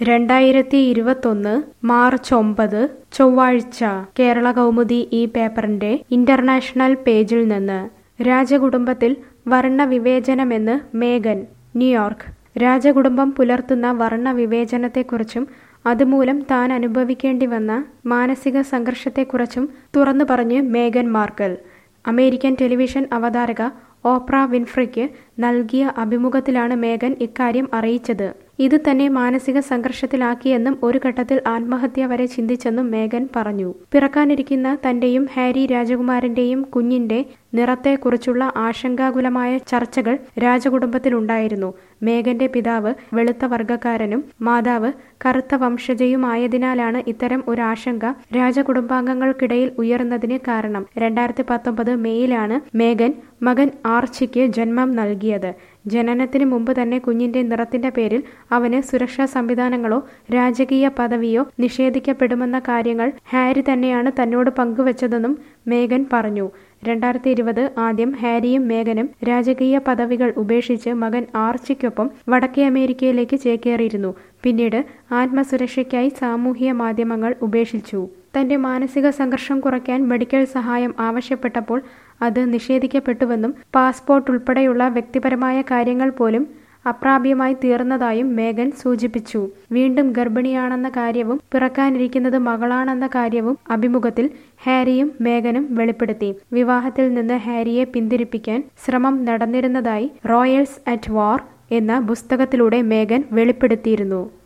രണ്ടായിരത്തി ഇരുപത്തൊന്ന് മാർച്ച് ഒമ്പത് ചൊവ്വാഴ്ച കേരള കൗമുദി ഈ പേപ്പറിന്റെ ഇന്റർനാഷണൽ പേജിൽ നിന്ന് രാജകുടുംബത്തിൽ വർണ്ണ വിവേചനമെന്ന് മേഗൻ ന്യൂയോർക്ക് രാജകുടുംബം പുലർത്തുന്ന വർണ്ണ വിവേചനത്തെക്കുറിച്ചും അതുമൂലം താൻ അനുഭവിക്കേണ്ടി വന്ന മാനസിക സംഘർഷത്തെക്കുറിച്ചും തുറന്നു പറഞ്ഞ് മേഗൻ മാർക്കൽ അമേരിക്കൻ ടെലിവിഷൻ അവതാരക ഓപ്ര വിൻഫ്രിക്ക് നൽകിയ അഭിമുഖത്തിലാണ് മേഗൻ ഇക്കാര്യം അറിയിച്ചത് ഇത് തന്നെ മാനസിക സംഘർഷത്തിലാക്കിയെന്നും ഒരു ഘട്ടത്തിൽ ആത്മഹത്യ വരെ ചിന്തിച്ചെന്നും മേഗൻ പറഞ്ഞു പിറക്കാനിരിക്കുന്ന തന്റെയും ഹാരി രാജകുമാരന്റെയും കുഞ്ഞിന്റെ നിറത്തെക്കുറിച്ചുള്ള ആശങ്കാകുലമായ ചർച്ചകൾ രാജകുടുംബത്തിലുണ്ടായിരുന്നു മേഗന്റെ പിതാവ് വെളുത്ത വർഗക്കാരനും മാതാവ് കറുത്ത വംശജയുമായതിനാലാണ് ഇത്തരം ഒരു ആശങ്ക രാജകുടുംബാംഗങ്ങൾക്കിടയിൽ ഉയർന്നതിന് കാരണം രണ്ടായിരത്തി പത്തൊമ്പത് മെയ്യിലാണ് മേഗൻ മകൻ ആർച്ചിക്ക് ജന്മം നൽകിയത് ജനനത്തിന് മുമ്പ് തന്നെ കുഞ്ഞിന്റെ നിറത്തിന്റെ പേരിൽ അവന് സുരക്ഷാ സംവിധാനങ്ങളോ രാജകീയ പദവിയോ നിഷേധിക്കപ്പെടുമെന്ന കാര്യങ്ങൾ ഹാരി തന്നെയാണ് തന്നോട് പങ്കുവച്ചതെന്നും മേഗൻ പറഞ്ഞു രണ്ടായിരത്തി ഇരുപത് ആദ്യം ഹാരിയും മേഗനും രാജകീയ പദവികൾ ഉപേക്ഷിച്ച് മകൻ ആർച്ചിക്കൊപ്പം വടക്കേ അമേരിക്കയിലേക്ക് ചേക്കേറിയിരുന്നു പിന്നീട് ആത്മസുരക്ഷയ്ക്കായി സാമൂഹിക മാധ്യമങ്ങൾ ഉപേക്ഷിച്ചു തന്റെ മാനസിക സംഘർഷം കുറയ്ക്കാൻ മെഡിക്കൽ സഹായം ആവശ്യപ്പെട്ടപ്പോൾ അത് നിഷേധിക്കപ്പെട്ടുവെന്നും പാസ്പോർട്ട് ഉൾപ്പെടെയുള്ള വ്യക്തിപരമായ കാര്യങ്ങൾ പോലും അപ്രാപ്യമായി തീർന്നതായും മേഗൻ സൂചിപ്പിച്ചു വീണ്ടും ഗർഭിണിയാണെന്ന കാര്യവും പിറക്കാനിരിക്കുന്നത് മകളാണെന്ന കാര്യവും അഭിമുഖത്തിൽ ഹാരിയും മേഗനും വെളിപ്പെടുത്തി വിവാഹത്തിൽ നിന്ന് ഹാരിയെ പിന്തിരിപ്പിക്കാൻ ശ്രമം നടന്നിരുന്നതായി റോയൽസ് അറ്റ് വാർ എന്ന പുസ്തകത്തിലൂടെ മേഗൻ വെളിപ്പെടുത്തിയിരുന്നു